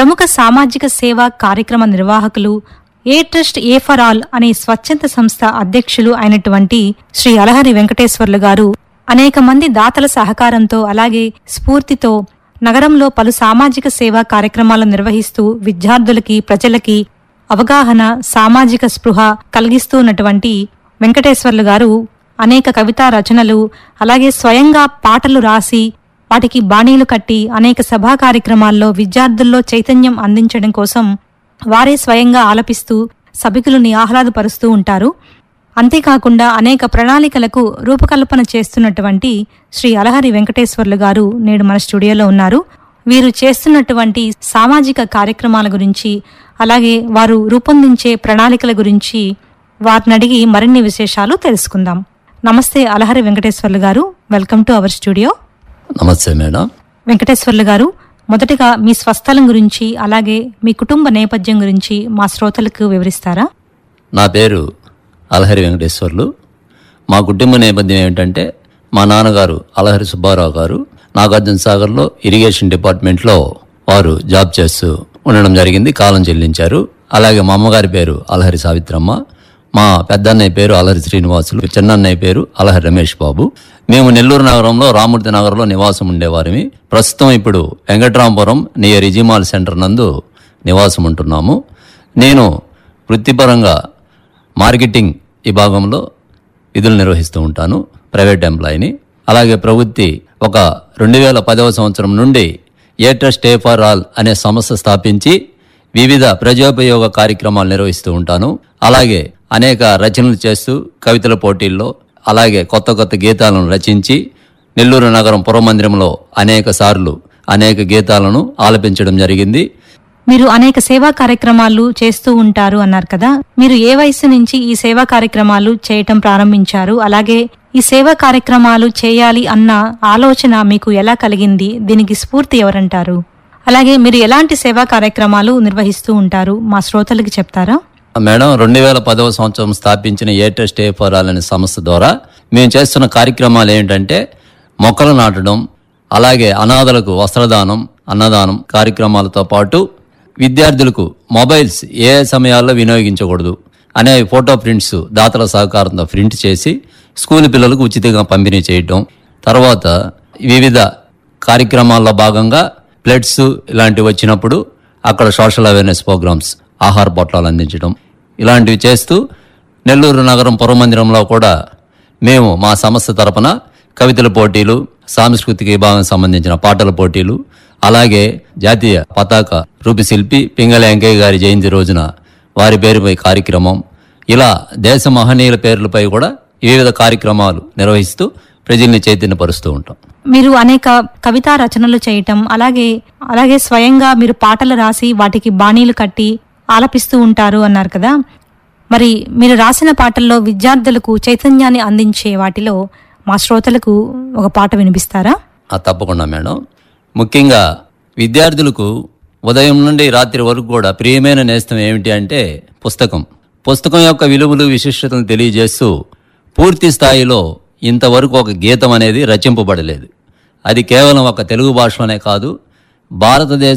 ప్రముఖ సామాజిక సేవా కార్యక్రమ నిర్వాహకులు A trust A for all అనే స్వచ్ఛంద సంస్థ అధ్యక్షులు అయినటువంటి శ్రీ అలహరి వెంకటేశ్వర్లు గారు అనేక మంది దాతల సహకారంతో అలాగే స్ఫూర్తితో నగరంలో పలు సామాజిక సేవా కార్యక్రమాలు నిర్వహిస్తూ విద్యార్థులకి ప్రజలకి అవగాహన సామాజిక స్పృహ కలిగిస్తూ ఉన్నటువంటి వెంకటేశ్వర్లు గారు అనేక కవితా రచనలు అలాగే స్వయంగా పాటలు రాసి వాటికి బాణీలు కట్టి అనేక సభా కార్యక్రమాల్లో విద్యార్థుల్లో చైతన్యం అందించడం కోసం వారే స్వయంగా ఆలపిస్తూ సభికులని ఆహ్లాదపరుస్తూ ఉంటారు అంతేకాకుండా అనేక ప్రణాళికలకు రూపకల్పన చేస్తున్నటువంటి శ్రీ అలహరి వెంకటేశ్వర్లు గారు నేడు మన స్టూడియోలో ఉన్నారు వీరు చేస్తున్నటువంటి సామాజిక కార్యక్రమాల గురించి అలాగే వారు రూపొందించే ప్రణాళికల గురించి వారిని అడిగి మరిన్ని విశేషాలు తెలుసుకుందాం నమస్తే Alahari Venkateswarlu garu welcome to our studio నమస్తే మేడం వెంకటేశ్వర్లు గారు మొదటగా మీ స్వస్థలం గురించి అలాగే మీ కుటుంబ నేపథ్యం గురించి మా శ్రోతలకు వివరిస్తారా నా పేరు అలహరి వెంకటేశ్వర్లు మా కుటుంబ నేపథ్యం ఏమిటంటే మా నాన్నగారు అలహరి సుబ్బారావు గారు నాగార్జున సాగర్లో ఇరిగేషన్ డిపార్ట్మెంట్లో వారు జాబ్ చేస్తూ ఉండడం జరిగింది కాలం చెల్లించారు అలాగే మా అమ్మగారి పేరు అలహరి సావిత్రమ్మ మా పెద్దన్నయ్య పేరు అలహరి శ్రీనివాసులు చిన్నన్నయ్య పేరు అలహరి రమేష్ బాబు మేము నెల్లూరు నగరంలో రామూర్తి నగర్లో నివాసం ఉండేవారిమి ప్రస్తుతం ఇప్పుడు వెంకట్రామపురం నియర్ ఇజిమాల్ సెంటర్ నందు నివాసం ఉంటున్నాము నేను వృత్తిపరంగా మార్కెటింగ్ విభాగంలో విధులు నిర్వహిస్తూ ఉంటాను ప్రైవేట్ ఎంప్లాయీని అలాగే ప్రవృత్తి ఒక రెండు వేల పదవ సంవత్సరం నుండి A trust A for all అనే సంస్థ స్థాపించి వివిధ ప్రజోపయోగ కార్యక్రమాలు నిర్వహిస్తూ ఉంటాను అలాగే అనేక రచనలు చేస్తూ కవితల పోటీల్లో అలాగే కొత్త కొత్త గీతాలను రచించి నెల్లూరు నగరం పురమందిరంలో అనేక సార్లు అనేక గీతాలను ఆలపించడం జరిగింది మీరు అనేక సేవా కార్యక్రమాలు చేస్తూ ఉంటారు అన్నారు కదా మీరు ఏ వయసు నుంచి ఈ సేవా కార్యక్రమాలు చేయటం ప్రారంభించారు అలాగే ఈ సేవా కార్యక్రమాలు చేయాలి అన్న ఆలోచన మీకు ఎలా కలిగింది దీనికి స్ఫూర్తి ఎవరంటారు అలాగే మీరు ఎలాంటి సేవా కార్యక్రమాలు నిర్వహిస్తూ ఉంటారు మా శ్రోతలకి చెప్తారా మేడం రెండు వేల పదవ సంవత్సరం స్థాపించిన A trust A for all అనే సంస్థ ద్వారా మేము చేస్తున్న కార్యక్రమాలు ఏంటంటే మొక్కలు నాటడం అలాగే అనాథలకు వస్త్రదానం అన్నదానం కార్యక్రమాలతో పాటు విద్యార్థులకు మొబైల్స్ ఏ సమయాల్లో వినియోగించకూడదు అనే ఫోటో ప్రింట్స్ దాతల సహకారంతో ప్రింట్ చేసి స్కూల్ పిల్లలకు ఉచితంగా పంపిణీ చేయటం తర్వాత వివిధ కార్యక్రమాల్లో భాగంగా ప్లేట్స్ ఇలాంటివి వచ్చినప్పుడు అక్కడ సోషల్ అవేర్నెస్ ప్రోగ్రామ్స్ ఆహార పొట్లాలు అందించడం ఇలాంటివి చేస్తూ నెల్లూరు నగరం పురమందిరంలో కూడా మేము మా సంస్థ తరపున కవితల పోటీలు సాంస్కృతిక విభాగం సంబంధించిన పాటల పోటీలు అలాగే జాతీయ పతాక రూపశిల్పి పింగళ వెంకయ్య గారి జయంతి రోజున వారి పేరుపై కార్యక్రమం ఇలా దేశ మహనీయుల పేర్లపై కూడా వివిధ కార్యక్రమాలు నిర్వహిస్తూ ప్రజల్ని చైతన్యపరుస్తూ ఉంటాం మీరు అనేక కవితా రచనలు చేయటం అలాగే అలాగే స్వయంగా మీరు పాటలు రాసి వాటికి బాణీలు కట్టి ఆలపిస్తూ ఉంటారు అన్నారు కదా మరి మీరు రాసిన పాటల్లో విద్యార్థులకు చైతన్యాన్ని అందించే వాటిలో మా శ్రోతలకు ఒక పాట వినిపిస్తారా ఆ, తప్పకుండా మేడం ముఖ్యంగా విద్యార్థులకు ఉదయం నుండి రాత్రి వరకు కూడా ప్రియమైన నేస్తం ఏమిటి అంటే పుస్తకం పుస్తకం యొక్క విలువలు విశిష్టతను తెలియజేస్తూ పూర్తి స్థాయిలో ఇంతవరకు ఒక గీతం అనేది రచింపబడలేదు అది కేవలం ఒక తెలుగు భాషలోనే కాదు భారతదేశ